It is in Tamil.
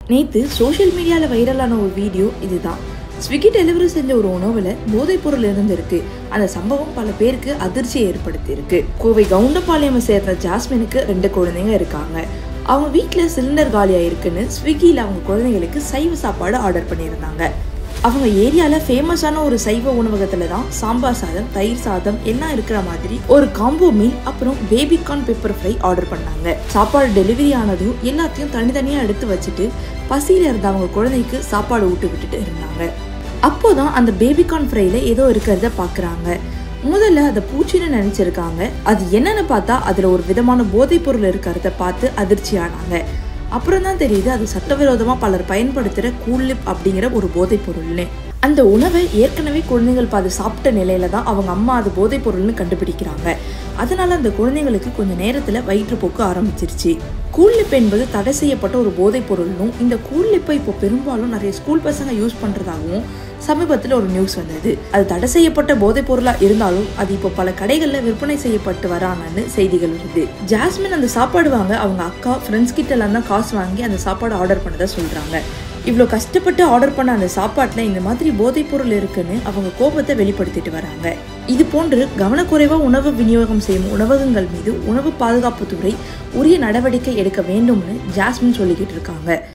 நேற்று சோஷியல் மீடியாவில் வைரலான ஒரு வீடியோ இதுதான் ஸ்விக்கி டெலிவரி செஞ்ச ஒரு உணவில் போதைப் பொருள் இருந்திருக்கு அந்த சம்பவம் பல பேருக்கு அதிர்ச்சியை ஏற்படுத்தியிருக்கு கோவை கவுண்டபாளையம் சேர்ந்த ஜாஸ்மினுக்கு ரெண்டு குழந்தைங்க இருக்காங்க அவங்க வீட்டில் சிலிண்டர் காலியாக இருக்குன்னு ஸ்விக்கியில் அவங்க குழந்தைங்களுக்கு சைவ சாப்பாடு ஆர்டர் பண்ணியிருந்தாங்க அவங்க ஏரியால ஃபேமஸான ஒரு சைவ உணவகத்துல தான் சாம்பார் சாதம் தயிர் சாதம் எல்லாம் இருக்கிற மாதிரி ஒரு காம்போ மீல் அப்புறம் பேபிகார்ன் பெப்பர் ஃப்ரை ஆர்டர் பண்ணாங்க சாப்பாடு டெலிவரி ஆனதும் எல்லாத்தையும் தனித்தனியா எடுத்து வச்சுட்டு பசியில இருந்த அவங்க குழந்தைக்கு சாப்பாடு ஊட்டு விட்டுட்டு இருந்தாங்க அப்போதான் அந்த பேபிகார்ன் ஃப்ரைல ஏதோ இருக்கிறத பாக்குறாங்க முதல்ல அதை பூச்சின்னு நினைச்சிருக்காங்க அது என்னன்னு பார்த்தா அதுல ஒரு விதமான போதைப் பொருள் இருக்கிறத பார்த்து அதிர்ச்சியானாங்க அப்புறம் தான் தெரியுது அது சட்டவிரோதமாக பலர் பயன்படுத்துகிற கூல்லிப் அப்படிங்கிற ஒரு போதைப் பொருள்னு அந்த உணவை ஏற்கனவே குழந்தைகள் பாது சாப்பிட்ட நிலையில தான் அவங்க அம்மா அது போதைப் பொருள்னு கண்டுபிடிக்கிறாங்க அதனால அந்த குழந்தைங்களுக்கு கொஞ்ச நேரத்துல வயிற்றுப்போக்கு ஆரம்பிச்சிருச்சு கூல்லிப் என்பது தடை செய்யப்பட்ட ஒரு போதைப் பொருள்னும் இந்த கூல்லிப்பை இப்போ பெரும்பாலும் நிறைய ஸ்கூல் பசங்க யூஸ் பண்றதாகவும் சமீபத்தில் ஒரு நியூஸ் வந்தது அது தடை செய்யப்பட்ட போதைப் பொருளாக இருந்தாலும் அது இப்போ பல கடைகளில் விற்பனை செய்யப்பட்டு வராங்கன்னு செய்திகள் வருது ஜாஸ்மின் அந்த சாப்பாடு வாங்க அவங்க அக்கா ஃப்ரெண்ட்ஸ் கிட்ட எல்லாம் தான் காசு வாங்கி அந்த சாப்பாடு ஆர்டர் பண்ணதை சொல்றாங்க இவ்வளோ கஷ்டப்பட்டு ஆர்டர் பண்ண அந்த சாப்பாட்டில் இந்த மாதிரி போதைப் பொருள் இருக்குன்னு அவங்க கோபத்தை வெளிப்படுத்திட்டு வராங்க இது போன்று கவனக்குறைவாக உணவு விநியோகம் செய்யும் உணவகங்கள் மீது உணவு பாதுகாப்புத்துறை உரிய நடவடிக்கை எடுக்க வேண்டும்னு ஜாஸ்மின் சொல்லிக்கிட்டு இருக்காங்க